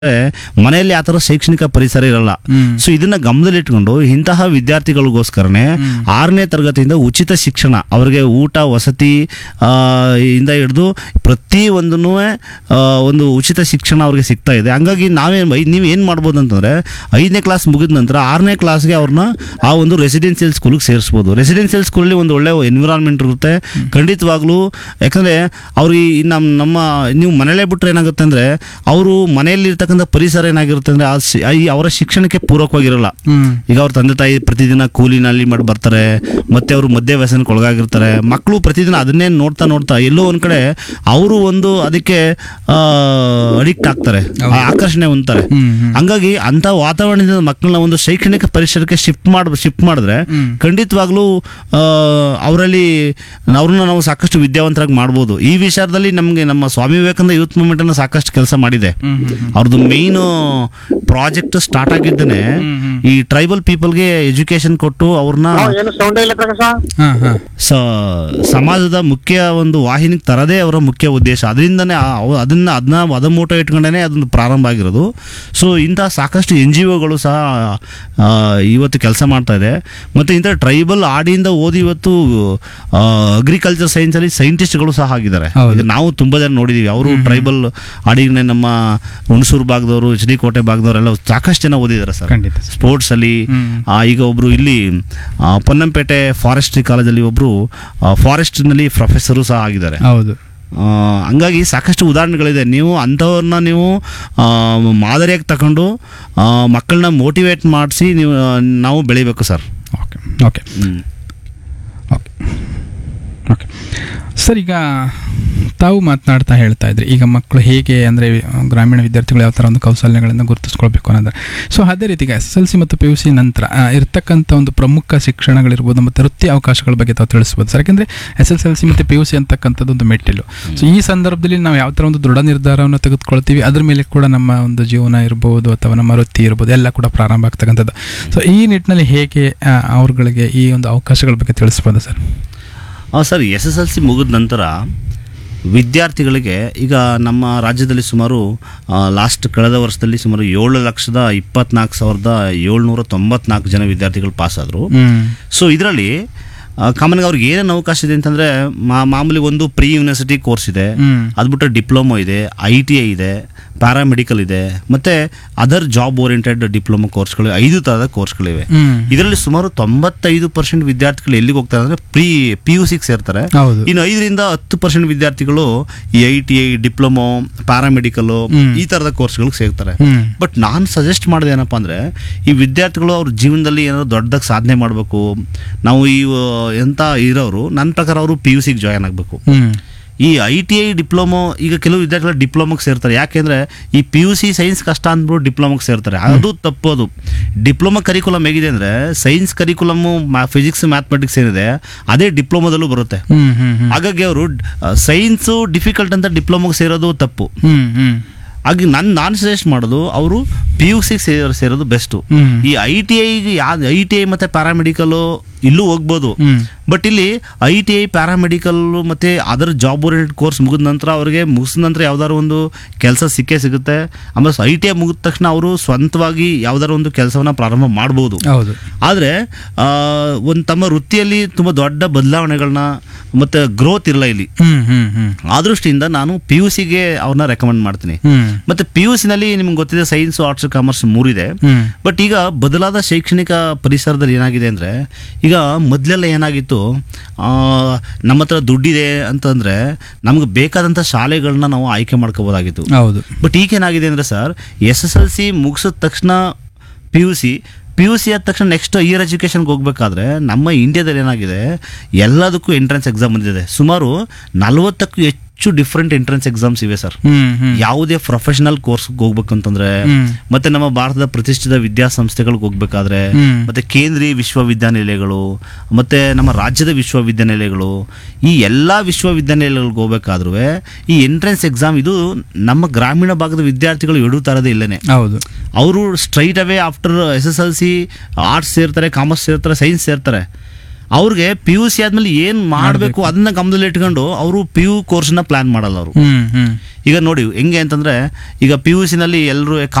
ಮನೆಯಲ್ಲಿ ಆ ಥರ ಶೈಕ್ಷಣಿಕ ಪರಿಸರ ಇರಲ್ಲ ಹ್ಮ್. ಸೊ ಇದನ್ನ ಗಮನದಲ್ಲಿಟ್ಕೊಂಡು ಇಂತಹ ವಿದ್ಯಾರ್ಥಿಗಳಿಗೋಸ್ಕರನೇ ಆರನೇ ತರಗತಿಯಿಂದ ಉಚಿತ ಶಿಕ್ಷಣ ಅವರಿಗೆ ಊಟ ವಸತಿ ಆ, ಇಂದ ಹಿಡಿದು ಪ್ರತಿ ಒಂದನ್ನು ಒಂದು ಉಚಿತ ಶಿಕ್ಷಣ ಅವ್ರಿಗೆ ಸಿಗ್ತಾ ಇದೆ ಹಂಗಾಗಿ ನಾವೇನು ನೀವು ಏನು ಮಾಡ್ಬೋದು ಅಂತಂದ್ರೆ ಐದನೇ ಕ್ಲಾಸ್ ಮುಗಿದ ನಂತರ ಆರನೇ ಕ್ಲಾಸ್ಗೆ ಅವ್ರನ್ನ ಆ ಒಂದು ರೆಸಿಡೆನ್ಷಿಯಲ್ ಸ್ಕೂಲ್ಗೆ ಸೇರಿಸ್ಬೋದು ರೆಸಿಡೆನ್ಷಿಯಲ್ ಸ್ಕೂಲಲ್ಲಿ ಒಂದು ಒಳ್ಳೆ ಎನ್ವಿರಾನ್ಮೆಂಟ್ ಇರುತ್ತೆ ಖಂಡಿತವಾಗ್ಲೂ ಯಾಕಂದ್ರೆ ಅವ್ರಿಗೆ ಈ ನಮ್ಮ ನಮ್ಮ ನೀವು ಮನೇಲೇ ಬಿಟ್ರೆ ಏನಾಗುತ್ತೆ ಅಂದ್ರೆ ಅವರು ಮನೆಯಲ್ಲಿ ಇರ್ತಕ್ಕಂಥ ಪರಿಸರ ಏನಾಗಿರುತ್ತೆ ಅಂದ್ರೆ ಆ ಶಿ- ಈ ಅವರ ಶಿಕ್ಷಣಕ್ಕೆ ಪೂರಕವಾಗಿರಲ್ಲ ಹ್ಮ್ ಈಗ ಅವ್ರ ತಂದೆ ತಾಯಿ ಪ್ರತಿದಿನ ಕೂಲಿನಲ್ಲಿ ಮಾಡಿ ಬರ್ತಾರೆ ಮತ್ತೆ ಅವರು ಮದ್ಯ ವ್ಯಸನಕ್ಕೆ ಒಳಗಾಗಿರ್ತಾರೆ ಮಕ್ಕಳು ಪ್ರತಿದಿನ ಅದನ್ನೇ ನೋಡ್ತಾ ನೋಡ್ತಾ ಎಲ್ಲೋ ಒಂದ್ ಕಡೆ ಅವರು ಒಂದು ಅದಕ್ಕೆ ಅಡಿಕ್ಟ್ ಆಗ್ತಾರೆ ಆ ಆಕರ್ಷಣೆ ಹೊಂದ್ತಾರೆ ಹ್ಮ್ ಹ್ಮ್ ಹಂಗಾಗಿ ಅಂತ ವಾತಾವರಣದಿಂದ ಮಕ್ಕಳನ್ನ ಒಂದು ಶೈಕ್ಷಣಿಕ ಪರಿಸರಕ್ಕೆ ಶಿಫ್ಟ್ ಮಾಡ್ ಶಿಫ್ಟ್ ಮಾಡಿದ್ರೆ ಹ್ಮ್. ಖಂಡಿತವಾಗ್ಲೂ ಅವರಲ್ಲಿ ಅವ್ರನ್ನ ನಾವು ಸಾಕಷ್ಟು ವಿದ್ಯಾವಂತರಾಗಿ ಮಾಡ್ಬೋದು ಈ ವಿಚಾರದಲ್ಲಿ ನಮಗೆ ನಮ್ಮ ಸ್ವಾಮಿ ವಿವೇಕಾನಂದ ಯೂತ್ ಮೂವ್ಮೆಂಟ್ ಅನ್ನ ಸಾಕಷ್ಟು ಕೆಲಸ ಮಾಡಿದೆ ಹ್ಮ್ ಹ್ಮ್ ಅವ್ರದ್ದು ಮೇನ್ ಪ್ರಾಜೆಕ್ಟ್ ಸ್ಟಾರ್ಟ್ ಆಗಿದ್ದೇನೆ ಹ್ಮ್, ಹ್ಮ್. ಈ ಟ್ರೈಬಲ್ ಪೀಪಲ್ಗೆ ಎಜುಕೇಶನ್ ಕೊಟ್ಟು ಅವ್ರನ್ನ ಏನು ಸೌಂಡ್ ಇಲ್ಲ ಪ್ರಕಾಶ ಹಾ ಹಾ ಸ- ಸಮಾಜದ ಮುಖ್ಯ ಒಂದು ವಾಹಿನಿಗೆ ತರದೇ ಅವರ ಮುಖ್ಯ ಉದ್ದೇಶ ಅದರಿಂದನೇ ಆ- ಅವ- ಅದನ್ನ ಅದನ್ನ ಮದಮೂಟ ಇಟ್ಕೊಂಡೇ ಅದೊಂದು ಪ್ರಾರಂಭ ಆಗಿರೋದು ಸೊ ಇಂತಹ ಸಾಕಷ್ಟು ಎನ್ ಜಿ ಒಗಳು ಸಹ ಆ, ಇವತ್ತು ಕೆಲಸ ಮಾಡ್ತಾ ಇದೆ ಮತ್ತು ಇಂಥ ಟ್ರೈಬಲ್ ಆಡಿಯಿಂದ ಓದಿ ಇವತ್ತು ಅಗ್ರಿಕಲ್ಚರ್ ಸೈನ್ಸಲ್ಲಿ ಸೈಂಟಿಸ್ಟ್ಗಳು ಸಹ ಆಗಿದ್ದಾರೆ ಹೌದು. ಈಗ ನಾವು ತುಂಬ ಜನ ನೋಡಿದೀವಿ ಅವರು ಟ್ರೈಬಲ್ ಆಡಿಗೆ ನಮ್ಮ ಹುಣಸೂರು ಭಾಗದವರು ಎಚ್ ಡಿ ಕೋಟೆ ಭಾಗದವರೆಲ್ಲ ಸಾಕಷ್ಟು ಜನ ಓದಿದ್ದಾರೆ ಸರ್ ಖಂಡಿತ ಸರ್. ಸ್ಪೋರ್ಟ್ಸ್ ಅಲ್ಲಿ ಹ್ಮ್. ಆ, ಈಗ ಒಬ್ರು ಇಲ್ಲಿ ಆ, ಪೊನ್ನಂಪೇಟೆ ಫಾರೆಸ್ಟ್ರಿ ಕಾಲೇಜಲ್ಲಿ ಒಬ್ರು ಫಾರೆಸ್ಟ್ ನಲ್ಲಿ ಪ್ರೊಫೆಸರು ಸಹ ಆಗಿದ್ದಾರೆ ಹೌದು ಆ, ಹಂಗಾಗಿ ಸಾಕಷ್ಟು ಉದಾಹರಣೆಗಳಿದೆ ನೀವು ಅಂಥವ್ರನ್ನ ನೀವು ಆ, ಮಾದರಿಯಾಗಿ ತಗೊಂಡು ಆ, ಮಕ್ಕಳನ್ನ ಮೋಟಿವೇಟ್ ಮಾಡಿಸಿ ನೀವು ಆ, ನಾವು ಬೆಳಿಬೇಕು sir okay okay okay okay sir ಈಗ ತಾವು ಮಾತನಾಡ್ತಾ ಹೇಳ್ತಾ ಇದ್ರಿ ಈಗ ಮಕ್ಕಳು ಹೇಗೆ ಅಂದರೆ ಗ್ರಾಮೀಣ ವಿದ್ಯಾರ್ಥಿಗಳು ಯಾವ ಥರ ಒಂದು ಕೌಶಲ್ಯಗಳನ್ನು ಗುರುತಿಸ್ಕೊಳ್ಬೇಕು ಅನ್ನೋದು ಸೊ ಅದೇ ರೀತಿ ಎಸ್ ಎಲ್ ಸಿ ಮತ್ತು ಪಿ ಯು ಸಿ ನಂತರ ಆ, ಇರ್ತಕ್ಕಂಥ ಒಂದು ಪ್ರಮುಖ ಶಿಕ್ಷಣಗಳಿರ್ಬೋದು ಮತ್ತು ವೃತ್ತಿ ಅವಕಾಶಗಳ ಬಗ್ಗೆ ತಾವು ತಿಳಿಸ್ಬೋದು ಸರ್ ಯಾಕೆಂದರೆ ಎಸ್ ಎಸ್ ಎಲ್ ಸಿ ಮತ್ತು ಪಿ ಯು ಸಿ ಅಂತಕ್ಕಂಥದ್ದು ಒಂದು ಮೆಟ್ಟಿಲು ಸೊ ಈ ಸಂದರ್ಭದಲ್ಲಿ ನಾವು ಯಾವ ಥರ ಒಂದು ದೃಢ ನಿರ್ಧಾರವನ್ನು ತೆಗೆದುಕೊಳ್ತೀವಿ ಅದ್ರ ಮೇಲೆ ಕೂಡ ನಮ್ಮ ಒಂದು ಜೀವನ ಇರ್ಬೋದು ಅಥವಾ ನಮ್ಮ ವೃತ್ತಿ ಇರ್ಬೋದು ಎಲ್ಲ ಕೂಡ ಪ್ರಾರಂಭ ಆಗ್ತಕ್ಕಂಥದ್ದು ಸೊ ಈ ನಿಟ್ಟಿನಲ್ಲಿ ಹೇಗೆ ಆ, ಅವ್ರುಗಳಿಗೆ ಈ ಒಂದು ಅವಕಾಶಗಳ ಬಗ್ಗೆ ತಿಳಿಸ್ಬೋದು sir sir S S L C ಮುಗಿದ ನಂತರ ವಿದ್ಯಾರ್ಥಿಗಳಿಗೆ ಈಗ ನಮ್ಮ ರಾಜ್ಯದಲ್ಲಿ ಸುಮಾರು ಲಾಸ್ಟ್ ಕಳೆದ ವರ್ಷದಲ್ಲಿ ಸುಮಾರು ಏಳು ಲಕ್ಷದ ಇಪ್ಪತ್ನಾಲ್ಕು ಸಾವಿರದ ಏಳ್ನೂರ ತೊಂಬತ್ನಾಲ್ಕು ಜನ ವಿದ್ಯಾರ್ಥಿಗಳು ಪಾಸ್ ಆದರು ಹ್ಮ್ ಸೊ ಇದರಲ್ಲಿ ಕಾಮನ್ಗೆ ಅವ್ರಿಗೆ ಏನೇನು ಅವಕಾಶ ಇದೆ ಅಂತಂದರೆ ಮಾಮೂಲಿ ಒಂದು ಪ್ರೀ ಯೂನಿವರ್ಸಿಟಿ ಕೋರ್ಸ್ ಇದೆ ಹ್ಮ್ ಅದು ಬಿಟ್ಟರೆ ಡಿಪ್ಲೊಮೊ ಇದೆ ಐ ಟಿ ಐ ಇದೆ ಪ್ಯಾರಾಮೆಡಿಕಲ್ ಇದೆ ಮತ್ತು ಅದರ್ ಜಾಬ್ ಓರಿಯೆಂಟೆಡ್ ಡಿಪ್ಲೊಮೊ ಕೋರ್ಸ್ಗಳು ಐದು ಥರದ ಕೋರ್ಸ್ಗಳಿವೆ ಹ್ಮ್ ಇದರಲ್ಲಿ ಸುಮಾರು ತೊಂಬತ್ತೈದು ಪರ್ಸೆಂಟ್ ವಿದ್ಯಾರ್ಥಿಗಳು ಎಲ್ಲಿಗೆ ಹೋಗ್ತಾರೆ ಅಂದರೆ ಪ್ರೀ ಪಿ ಯು ಸಿಗೆ ಸೇರ್ತಾರೆ ಹೌದು ಇನ್ನು ಐದರಿಂದ ಹತ್ತು ಪರ್ಸೆಂಟ್ ವಿದ್ಯಾರ್ಥಿಗಳು ಈ I T I diploma paramedical ಹ್ಮ್. ಈ ಥರದ ಕೋರ್ಸ್ಗಳಿಗೆ ಸೇರ್ತಾರೆ ಹ್ಮ್ ಬಟ್ ನಾನು ಸಜೆಸ್ಟ್ ಮಾಡಿದೆ ಏನಪ್ಪ ಅಂದರೆ ಈ ವಿದ್ಯಾರ್ಥಿಗಳು ಅವ್ರ ಜೀವನದಲ್ಲಿ ಏನಾದ್ರು ದೊಡ್ಡದಾಗಿ ಸಾಧನೆ ಮಾಡಬೇಕು ನಾವು ಈ ಆ, ಎಂಥ ಇರೋರು ನನ್ನ ಪ್ರಕಾರ ಅವರು ಪಿ ಯು ಸಿಗೆ ಜಾಯ್ನ್ ಆಗಬೇಕು ಹ್ಮ್ ಈ ಐ ಟಿ ಐ ಡಿಪ್ಲೊಮೊ ಈಗ ಕೆಲವು ವಿದ್ಯಾರ್ಥಿಗಳು ಡಿಪ್ಲೊಮೊಗೆ ಸೇರ್ತಾರೆ ಯಾಕೆಂದರೆ ಈ ಪಿ ಯು ಸಿ ಸೈನ್ಸ್ ಕಷ್ಟ ಅಂದ್ಬಿಟ್ಟು ಡಿಪ್ಲೊಮೊಗೆ ಸೇರ್ತಾರೆ ಅದು ತಪ್ಪೋದು ಡಿಪ್ಲೊಮಾ ಕರಿಕುಲಮ್ ಹೇಗಿದೆ ಅಂದರೆ ಸೈನ್ಸ್ ಕರಿಕುಲಮ್ಮು ಫಿಸಿಕ್ಸ್ ಮ್ಯಾಥಮೆಟಿಕ್ಸ್ ಏನಿದೆ ಅದೇ ಡಿಪ್ಲೊಮಾದಲ್ಲೂ ಬರುತ್ತೆ ಹ್ಮ್ ಹ್ಮ್ ಹ್ಮ್ ಹಾಗಾಗಿ ಅವರು ಸೈನ್ಸು ಡಿಫಿಕಲ್ಟ್ ಅಂತ ಡಿಪ್ಲೊಮಾಗೆ ಸೇರೋದು ತಪ್ಪು ಹ್ಮ್ ಹ್ಮ್ ಹಾಗೆ ನಾನು ನಾನು ಸಜೆಸ್ಟ್ ಮಾಡೋದು ಅವರು ಪಿ ಯು ಸಿಗೆ ಸೇರೋ ಸೇರೋದು ಬೆಸ್ಟು ಹ್ಮ್ ಈ ಐ ಟಿ ಐಗೆ ಯಾ ಐ ಟಿ ಐ ಮತ್ತು ಪ್ಯಾರಾಮೆಡಿಕಲು ಇಲ್ಲೂ ಹೋಗ್ಬೋದು ಹ್ಮ್ ಬಟ್ ಇಲ್ಲಿ ಐ ಟಿ ಐ ಪ್ಯಾರಾಮೆಡಿಕಲ್ ಮತ್ತು ಅದರ್ ಜಾಬ್ ಓರಿಯೆಂಟೆಡ್ ಕೋರ್ಸ್ ಮುಗಿದ ನಂತರ ಅವರಿಗೆ ಮುಗಿಸಿದ ನಂತರ ಯಾವ್ದಾದ್ರು ಒಂದು ಕೆಲಸ ಸಿಕ್ಕೇ ಸಿಗುತ್ತೆ ಆಮೇಲೆ ಐ ಟಿ ಐ ಮುಗಿದ ತಕ್ಷಣ ಅವರು ಸ್ವಂತವಾಗಿ ಯಾವ್ದಾದ್ರು ಒಂದು ಕೆಲಸವನ್ನ ಪ್ರಾರಂಭ ಮಾಡ್ಬೋದು ಹೌದು ಆದರೆ ಒಂದು ತಮ್ಮ ವೃತ್ತಿಯಲ್ಲಿ ತುಂಬ ದೊಡ್ಡ ಬದಲಾವಣೆಗಳನ್ನ ಮತ್ತು ಗ್ರೋತ್ ಇಲ್ಲ ಇಲ್ಲಿ ಹ್ಮ್ ಹ್ಮ್ ಹ್ಮ್ ಆ ದೃಷ್ಟಿಯಿಂದ ನಾನು ಪಿ ಯು ಸಿಗೆ ಅವ್ರನ್ನ ರೆಕಮೆಂಡ್ ಮಾಡ್ತೀನಿ ಹ್ಮ್ ಮತ್ತು ಪಿ ಯು ಸಿನಲ್ಲಿ ನಿಮ್ಗೆ ಗೊತ್ತಿದೆ ಸೈನ್ಸ್ ಆರ್ಟ್ಸ್ ಕಾಮರ್ಸ್ ಮೂರಿದೆ ಹ್ಮ್ ಬಟ್ ಈಗ ಬದಲಾದ ಶೈಕ್ಷಣಿಕ ಪರಿಸರದಲ್ಲಿ ಏನಾಗಿದೆ ಅಂದರೆ ಈಗ ಮೊದಲೆಲ್ಲ ಏನಾಗಿತ್ತು ಆ, ನಮ್ಮ ಹತ್ರ ದುಡ್ಡಿದೆ ಅಂತಂದರೆ ನಮ್ಗೆ ಬೇಕಾದಂಥ ಶಾಲೆಗಳನ್ನ ನಾವು ಆಯ್ಕೆ ಮಾಡ್ಕೋಬೋದಾಗಿತ್ತು ಹೌದು ಬಟ್ ಈಗ ಏನಾಗಿದೆ ಅಂದರೆ sir S S L C ಮುಗಿಸಿದ ತಕ್ಷಣ P U C P U C ಆದ ತಕ್ಷಣ ನೆಕ್ಸ್ಟ್ ಹೈಯರ್ ಎಜುಕೇಷನ್ಗೆ ಹೋಗ್ಬೇಕಾದ್ರೆ ನಮ್ಮ ಇಂಡಿಯಾದಲ್ಲಿ ಏನಾಗಿದೆ ಎಲ್ಲದಕ್ಕೂ ಎಂಟ್ರೆನ್ಸ್ ಎಕ್ಸಾಮ್ ಬಂದಿದೆ ಸುಮಾರು ನಲವತ್ತಕ್ಕೂ ಹೆಚ್ಚು ಡಿಫ್ರೆಂಟ್ ಎಂಟ್ರೆನ್ಸ್ ಎಕ್ಸಾಮ್ಸ್ ಇವೆ ಸರ್ ಹ್ಮ್ ಹ್ಮ್ ಯಾವುದೇ ಪ್ರೊಫೆಷನಲ್ ಕೋರ್ಸ್ಗೆ ಹೋಗ್ಬೇಕಂತಂದ್ರೆ ಹ್ಮ್. ಮತ್ತೆ ನಮ್ಮ ಭಾರತದ ಪ್ರತಿಷ್ಠಿತ ವಿದ್ಯಾಸಂಸ್ಥೆಗಳಿಗೆ ಹೋಗ್ಬೇಕಾದ್ರೆ ಹ್ಮ್. ಮತ್ತೆ ಕೇಂದ್ರೀಯ ವಿಶ್ವವಿದ್ಯಾನಿಲಯಗಳು ಮತ್ತೆ ನಮ್ಮ ರಾಜ್ಯದ ವಿಶ್ವವಿದ್ಯಾನಿಲಯಗಳು ಈ ಎಲ್ಲಾ ವಿಶ್ವವಿದ್ಯಾನಿಲಯಗಳಿಗೆ ಹೋಗ್ಬೇಕಾದ್ರೂ ಈ ಎಂಟ್ರೆನ್ಸ್ ಎಕ್ಸಾಮ್ ಇದು ನಮ್ಮ ಗ್ರಾಮೀಣ ಭಾಗದ ವಿದ್ಯಾರ್ಥಿಗಳು ಎಡುತ್ತಾ ಇರೋದೇ ಇಲ್ಲೇನೆ ಹೌದು ಅವರು straight away after S S L C arts ಸೇರ್ತಾರೆ ಕಾಮರ್ಸ್ ಸೇರ್ತಾರೆ ಸೈನ್ಸ್ ಸೇರ್ತಾರೆ ಅವ್ರಿಗೆ ಪಿ ಯು ಸಿ ಆದ್ಮೇಲೆ ಏನ್ ಮಾಡಬೇಕು ಅದನ್ನ ಗಮನದಲ್ಲಿ ಇಟ್ಕೊಂಡು ಅವರು ಪಿ ಯು ಕೋರ್ಸ್ನ ಪ್ಲಾನ್ ಮಾಡಲ್ಲ ಅವರು ಹ್ಮ್ ಹ್ಮ್ ಈಗ ನೋಡಿ ಹೆಂಗೆ ಅಂತಂದ್ರೆ ಈಗ ಪಿ ಯು ಸಿನಲ್ಲಿ ಎಲ್ಲರೂ